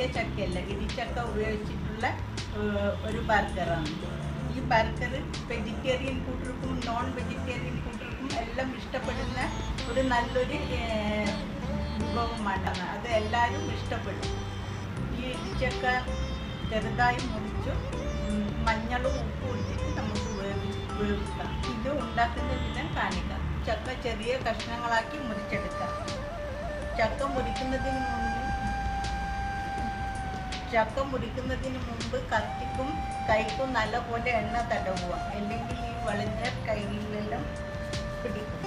ചക്കയല്ല ഇടിച്ചക്ക ഉപയോഗിച്ചിട്ടുള്ള ഏഹ്, ഒരു ബർഗറാണ് ഈ ബർഗർ വെജിറ്റേറിയൻ കൂട്ടർക്കും നോൺ വെജിറ്റേറിയൻ കൂട്ടർക്കും എല്ലാം ഇഷ്ടപ്പെടുന്ന ഒരു നല്ലൊരു ഏഹ്, വിഭവമാണ് അത് എല്ലാവരും ഇഷ്ടപ്പെടും ഈ ഇടിച്ചക്ക ചെറുതായി മുറിച്ചു ഉം, മഞ്ഞളും ഉപ്പും ഇട്ടിട്ട് നമുക്ക് വേവി വേവിക്കാം ഇത് ഉണ്ടാക്കുന്ന വിധം കാണിക്കാം ചക്ക ചെറിയ കഷ്ണങ്ങളാക്കി മുറിച്ചെടുക്കാം ചക്ക മുറിക്കുന്നതിന് മുമ്പ് ചക്ക മുറിക്കുന്നതിന് മുമ്പ് കത്തിക്കും കൈക്കും നല്ലപോലെ എണ്ണ തടവുക അല്ലെങ്കിൽ ഈ വളഞ്ഞ കൈകളിലെല്ലാം പിടിക്കും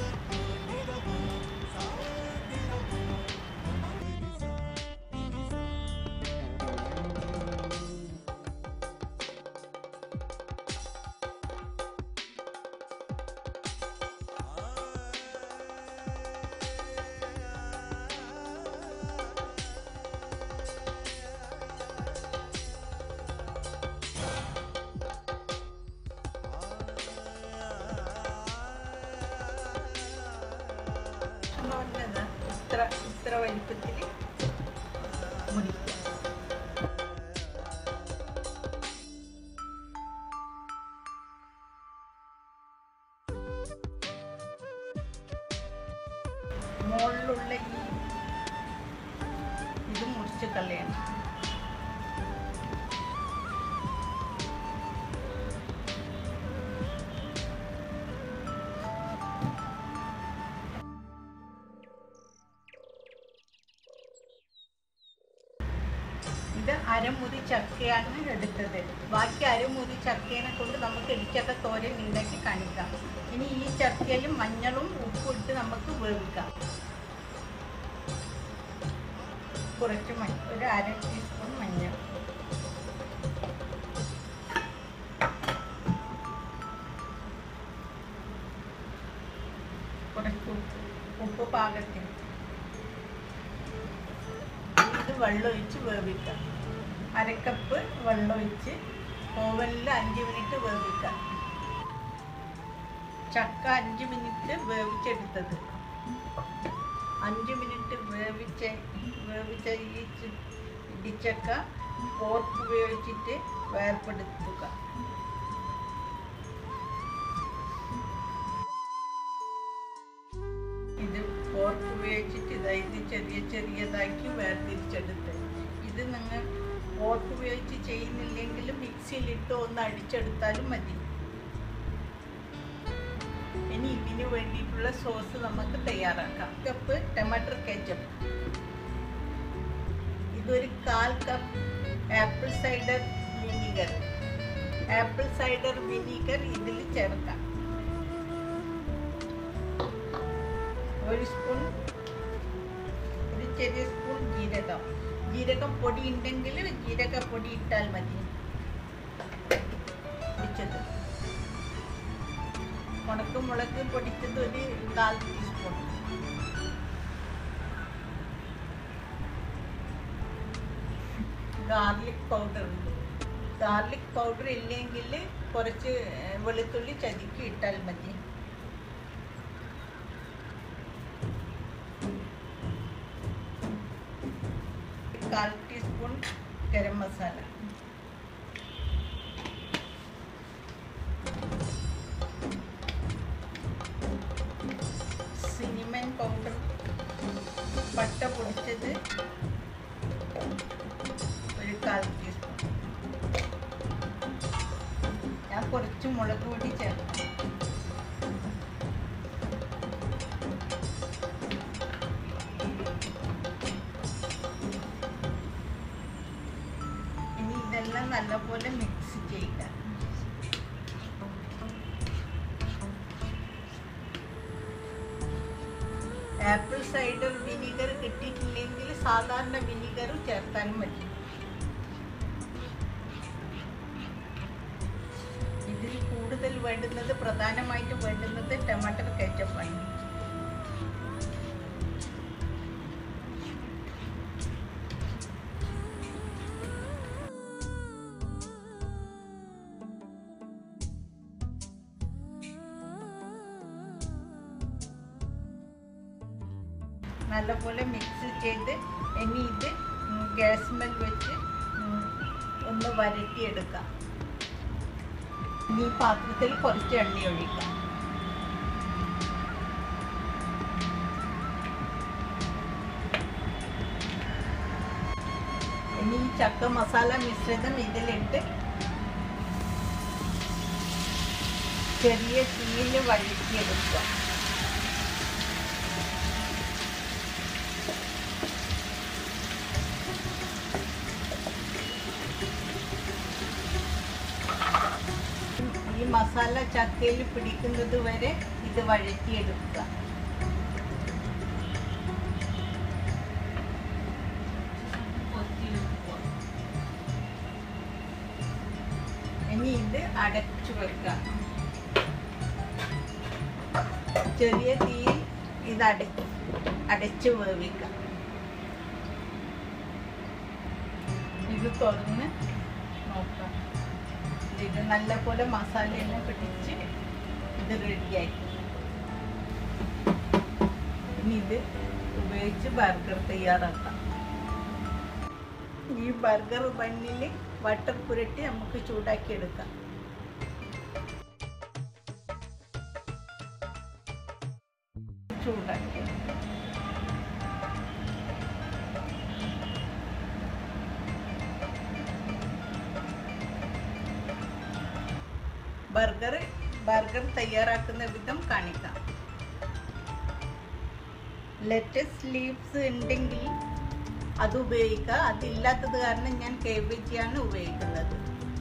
പറഞ്ഞതാ ഇത്ര ഇത്ര വലിപ്പത്തിൽ മുറിക്കുക മുകളിലുള്ള ഈ ഇത് മുറിച്ച് കളയണം ഇത് അരമുറി ചക്കയാണ് എടുത്തത് ബാക്കി അരമുറി ചക്കേനെ കൊണ്ട് നമുക്ക് ഇടിച്ചക്ക തോരൻ ഉണ്ടാക്കി കാണിക്കാം ഇനി ഈ ചക്കയിലും മഞ്ഞളും ഉപ്പും ഇട്ട് നമുക്ക് വേവിക്കാം കുറച്ച് മഞ്ഞ ഒരു അര ടീസ്പൂൺ മഞ്ഞൾ കുറച്ച് ഉപ്പ് ഉപ്പ് പാകത്തിന് ഇത് വെള്ളമൊഴിച്ച് വേവിക്കാം അരക്കപ്പ് വെള്ളമൊഴിച്ച് ഓവനിൽ അഞ്ച് മിനിറ്റ് വേവിക്കാം ചക്ക അഞ്ച് മിനിറ്റ് വേവിച്ചെടുത്തത് അഞ്ച് മിനിറ്റ് വേവിച്ച വേവിച്ച ഈ ചി- ഇടിച്ചക്ക പോർക്ക് ഉപയോഗിച്ചിട്ട് വേർപ്പെടുത്തുക ഇത് പോർക്ക് ഉപയോഗിച്ചിട്ട് ഇതാ ഇത് ചെറിയ ചെറിയതാക്കി വേർതിരിച്ചെടുത്ത് ഇത് നിങ്ങൾ പോർക്ക് ഉപയോഗിച്ച് ചെയ്യുന്നില്ലെങ്കിൽ മിക്സിയിലിട്ട് ഒന്ന് അടിച്ചെടുത്താലും മതി ഇനി ഇതിന് വേണ്ടിയിട്ടുള്ള സോസ് നമുക്ക് തയ്യാറാക്കാം കപ്പ് ടൊമാറ്റോ കെച്ചപ്പ് ഇതൊരു കാൽ cup apple cider vinegar apple cider vinegar ഇതിൽ ചേർക്കാം ഒരു സ്പൂൺ ഒരു ചെറിയ സ്പൂൺ ജീരകം ജീരകം പൊടി ഉണ്ടെങ്കിൽ ജീരക പൊടി ഇട്ടാൽ മതി പൊടിച്ചത് ഉണക്കമുളക് പൊടിച്ചത് ഒരു കാൽ ടീസ്പൂൺ ഗാർലിക് പൗഡർ ഉണ്ട് ഗാർലിക് പൗഡർ ഇല്ലെങ്കിൽ കുറച്ച് വെളുത്തുള്ളി ചതുക്കി ഇട്ടാൽ മതി കാൽ teaspoon garam masala cinnamon powder പട്ട പൊടിച്ചത് ഒരു കാൽ ടീസ്പൂൺ ഞാൻ കുറച്ച് മുളക് പൊടി ചേർക്കാം ഇനി ഇതെല്ലാം നല്ലപോലെ മിക്സ് ചെയ്യുക ആപ്പിൾ സൈഡർ വിനീഗർ കിട്ടിയിട്ടില്ലെങ്കിൽ സാധാരണ വിനീഗർ ചേർത്താലും മതി ഇതിൽ കൂടുതൽ വേണ്ടുന്നത് പ്രധാനമായിട്ടും വേണ്ടുന്നത് ടൊമാറ്റോ കെച്ചപ്പാണ് നല്ലപോലെ മിക്സ് ചെയ്ത് ഇനി ഇത് ഉം ഗ്യാസ് മേൽ വെച്ച് ഉം, ഒന്ന് വരട്ടിയെടുക്കാം ഇനി ഈ പാത്രത്തിൽ കുറച്ച് എണ്ണ ഒഴിക്കാം ഇനി ഈ ചക്ക മസാല മിശ്രിതം ഇതിലിട്ട് ചെറിയ തീയിൽ വഴറ്റിയെടുക്കുക ഈ മസാല ചക്കയിൽ പിടിക്കുന്നത് വരെ ഇത് വഴറ്റിയെടുക്കുക ഇനി ഇത് അടച്ചു വെക്കാം ചെറിയ തീയിൽ ഇത് അടച്ച് അടച്ച് വേവിക്കാം ഇത് തുറന്ന് നോക്കാം ഇത് നല്ലപോലെ മസാലയെല്ലാം പിടിച്ച് ഇത് റെഡിയായി ഇനി ഇത് ഉപയോഗിച്ച് ബർഗർ തയ്യാറാക്കാം ഈ ബർഗർ ബണ്ണിൽ ബട്ടർ പുരട്ടി നമുക്ക് ചൂടാക്കി എടുക്കാം ചൂടാക്കി ബർഗർ ബർഗർ തയ്യാറാക്കുന്ന വിധം കാണിക്കാം ലെറ്റസ് ലീവ്സ് ഉണ്ടെങ്കിൽ അത് ഉപയോഗിക്കുക അതില്ലാത്തത് കാരണം ഞാൻ കേബേജിയാണ് ഉപയോഗിക്കുന്നത്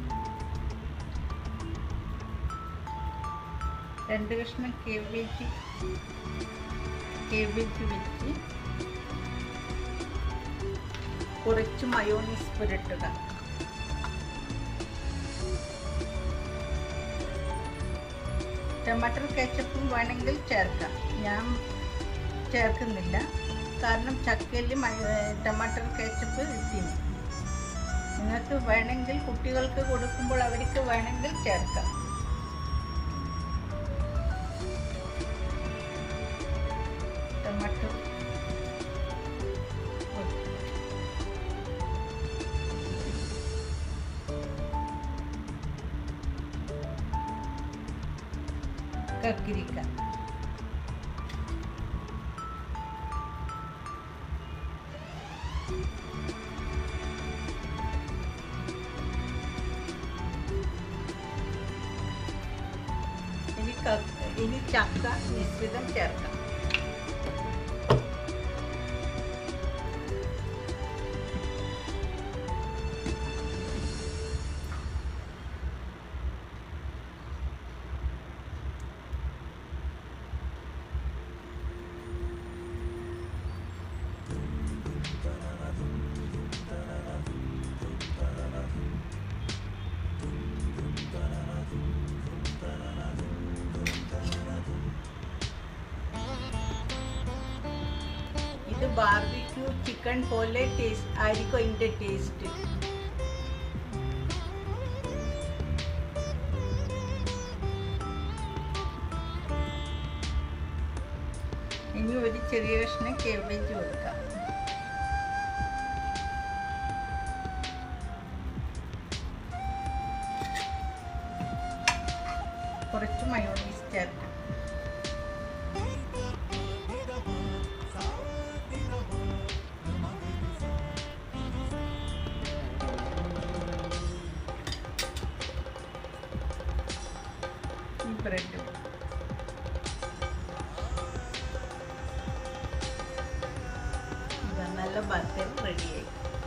രണ്ട് കഷ്ണം കേബേജി കേബേജ് വെച്ച് കുറച്ച് മയോണീസ് പുരട്ടുക ടൊമാറ്റോ കെച്ചപ്പും വേണമെങ്കിൽ ചേർക്കാം ഞാൻ ചേർക്കുന്നില്ല കാരണം ചക്കയിൽ ടൊമാറ്റോ കെച്ചപ്പ് ഇട്ടിന് നിങ്ങൾക്ക് വേണമെങ്കിൽ കുട്ടികൾക്ക് കൊടുക്കുമ്പോൾ അവർക്ക് വേണമെങ്കിൽ ചേർക്കാം ടൊമാറ്റോ കക്കിരിക്ക ഇനി ക- ഇനി ചക്ക മിശ്രിതം ചേർക്കാം ഇത് ബാർബിക്യൂ ചിക്കൻ പോലെ ടേസ്റ്റ് ആയിരിക്കും ഇതിൻ്റെ ടേസ്റ്റ് ഇനി ഒരു ചെറിയ കഷ്ണം കേബേജ് കൊടുക്കാം കുറച്ച് മയോണീസ് ചേർക്കാം ഈ ബ്രെഡ് ഇതാ നല്ല ബർഗർ റെഡിയായി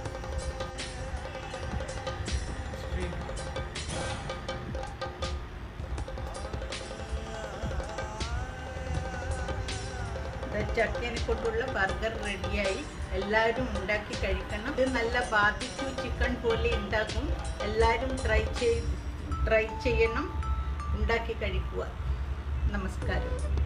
ചക്കനെ കൊണ്ടുള്ള ബർഗർ റെഡിയായി എല്ലാവരും ഉണ്ടാക്കി കഴിക്കണം ഇത് നല്ല ബാർബിക്യൂ ചിക്കൻ പോലെ ഉണ്ടാക്കും എല്ലാവരും ട്രൈ ചെയ് ട്രൈ ചെയ്യണം ഉണ്ടാക്കി കഴിക്കുക നമസ്കാരം